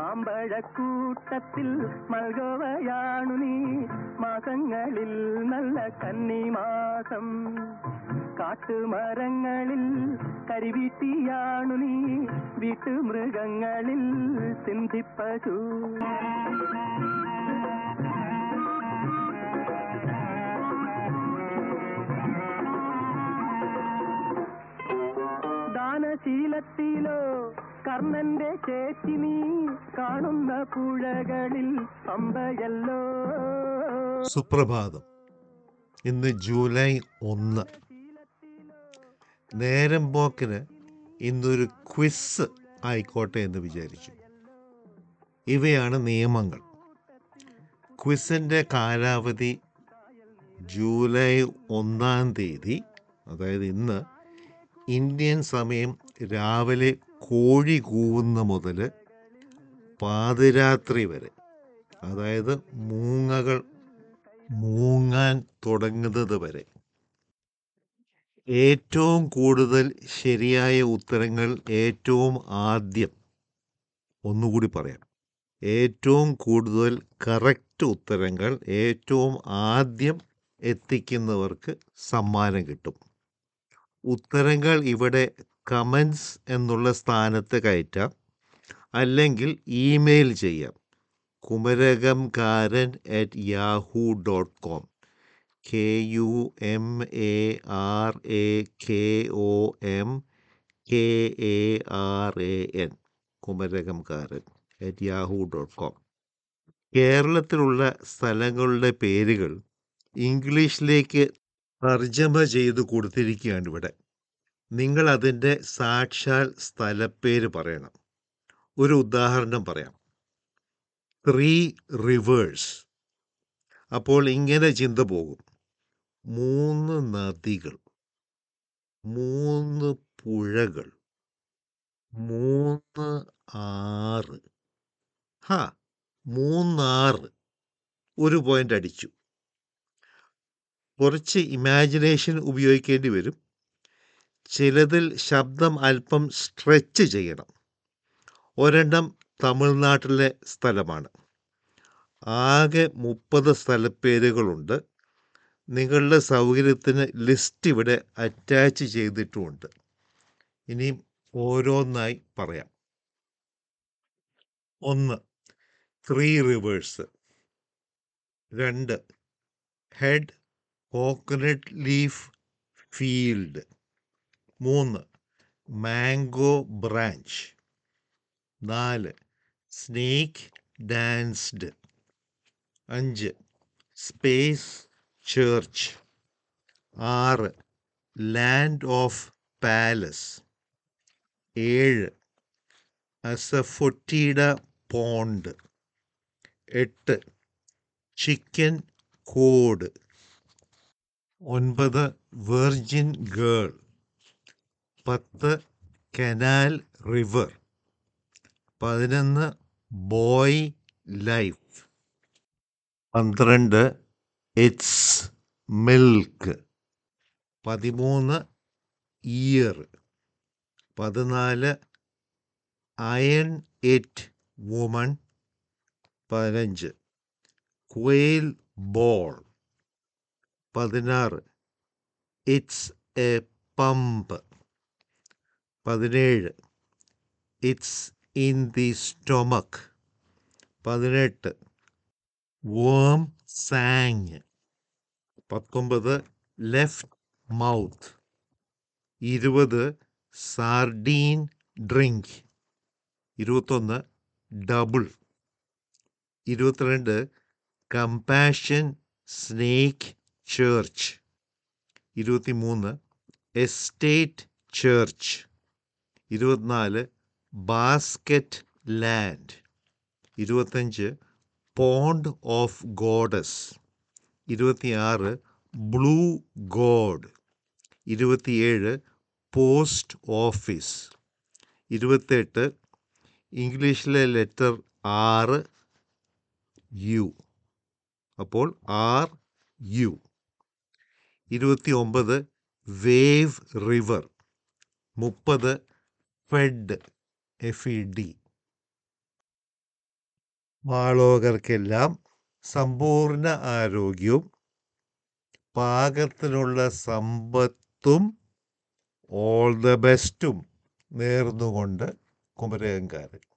മാമ്പഴക്കൂട്ടത്തിൽ മൽഗോവയാണു നീ മാസങ്ങളിൽ നല്ല കന്നിമാസം കാട്ടുമരങ്ങളിൽ കരിവീട്ടിയാണു നീ വീട്ടുമൃഗങ്ങളിൽ സിന്ധിപ്പശു ദാനശീലത്തിലോ കർണന്റെ ചേച്ചി നീ കാണുന്ന പുഴകളിൽ പമ്പയല്ലോ സുപ്രഭാതം ഇന്ന് ജൂലൈ ഒന്ന് നേരം പോക്കിന് ഇന്നൊരു ക്വിസ് ആയിക്കോട്ടെ എന്ന് വിചാരിച്ചു ഇവയാണ് നിയമങ്ങൾ ക്വിസിൻ്റെ കാലാവധി ജൂലൈ ഒന്നാം തീയതി അതായത് ഇന്ന് ഇന്ത്യൻ സമയം രാവിലെ കോഴി കൂവുന്ന മുതൽ പാതിരാത്രി വരെ അതായത് മൂങ്ങകൾ മൂങ്ങാൻ തുടങ്ങുന്നത് വരെ ഏറ്റവും കൂടുതൽ ശരിയായ ഉത്തരങ്ങൾ ഏറ്റവും ആദ്യം ഒന്നുകൂടി പറയാം ഏറ്റവും കൂടുതൽ കറക്റ്റ് ഉത്തരങ്ങൾ ഏറ്റവും ആദ്യം എത്തിക്കുന്നവർക്ക് സമ്മാനം കിട്ടും ഉത്തരങ്ങൾ ഇവിടെ കമൻസ് എന്നുള്ള സ്ഥാനത്ത് കയറ്റാം അല്ലെങ്കിൽ ഇമെയിൽ ചെയ്യാം Kumarakamkaran at Yahoo dot com K U M A R A K O M K A R A N Kumarakamkaran at Yahoo dot com കേരളത്തിലുള്ള സ്ഥലങ്ങളുടെ പേരുകൾ ഇംഗ്ലീഷിലേക്ക് തർജ്ജമ ചെയ്ത് കൊടുത്തിരിക്കുകയാണ് ഇവിടെ നിങ്ങൾ അതിൻ്റെ സാക്ഷാൽ സ്ഥലപ്പേര് പറയണം ഒരു ഉദാഹരണം പറയാം ത്രീ റിവേഴ്സ് അപ്പോൾ ഇങ്ങനെ ചിന്ത പോകും മൂന്ന് നദികൾ മൂന്ന് പുഴകൾ മൂന്ന് ആറ് ഹാ മൂന്നാറ് ഒരു പോയിന്റ് അടിച്ചു കുറച്ച് ഇമാജിനേഷൻ ഉപയോഗിക്കേണ്ടി വരും ചിലതിൽ ശബ്ദം അല്പം സ്ട്രെച്ച് ചെയ്യണം ഒരെണ്ണം തമിഴ്നാട്ടിലെ സ്ഥലമാണ് ആകെ മുപ്പത് സ്ഥലപ്പേരുകളുണ്ട് നിങ്ങളുടെ സൗകര്യത്തിന് ലിസ്റ്റ് ഇവിടെ അറ്റാച്ച് ചെയ്തിട്ടുമുണ്ട് ഇനിയും ഓരോന്നായി പറയാം ഒന്ന് ത്രീ റിവേഴ്സ് രണ്ട് ഹെഡ് കോക്കനട്ട് ലീഫ് ഫീൽഡ് മൂന്ന് മാംഗോ ബ്രാഞ്ച് നാല് സ്നേക്ക് ഡാൻസ്ഡ് അഞ്ച് സ്പേസ് ചേർച്ച് ആറ് ലാൻഡ് ഓഫ് പാലസ് ഏഴ് അസഫൊറ്റീഡ പോണ്ട് എട്ട് ചിക്കൻ കോഡ് ഒൻപത് വെർജിൻ ഗേൾ പത്ത് കനാൽ റിവർ പതിനൊന്ന് ബോയ് ലൈഫ് പന്ത്രണ്ട് ഇറ്റ്സ് മിൽക്ക് പതിമൂന്ന് ഇയർ പതിനാല് അയൺ ഇറ്റ് വുമൺ പതിനഞ്ച് ക്വെയിൽ ബോൾ പതിനാറ് ഇറ്റ്സ് എ പമ്പ് പതിനേഴ് ഇറ്റ്സ് ഇൻ ദി സ്റ്റൊമക്ക് പതിനെട്ട് വേം സാങ് പത്തൊമ്പത് ലെഫ്റ്റ് മൗത്ത് ഇരുപത് സാർഡീൻ ഡ്രിങ്ക് ഇരുപത്തൊന്ന് ഡബിൾ ഇരുപത്തിരണ്ട് കമ്പാഷൻ സ്നേക്ക് ചേർച്ച് ഇരുപത്തിമൂന്ന് എസ്റ്റേറ്റ് ചേർച്ച് ഇരുപത്തിനാല് ബാസ്ക്കറ്റ് ലാൻഡ് ഇരുപത്തഞ്ച് പോണ്ട് ഓഫ് ഗോഡസ് ഇരുപത്തിയാറ് ബ്ലൂ ഗോഡ് ഇരുപത്തിയേഴ് പോസ്റ്റ് ഓഫീസ് ഇരുപത്തെട്ട് ഇംഗ്ലീഷിലെ ലെറ്റർ ആറ് യു അപ്പോൾ ആർ യു ഇരുപത്തി ഒമ്പത് വേവ് റിവർ മുപ്പത് ഫെഡ് എഫ് ഇ ഡി മാളോകർക്കെല്ലാം സമ്പൂർണ്ണ ആരോഗ്യവും പാകത്തിനുള്ള സമ്പത്തും ഓൾ ദ ബെസ്റ്റും നേർന്നുകൊണ്ട് കുമരകംകാരൻ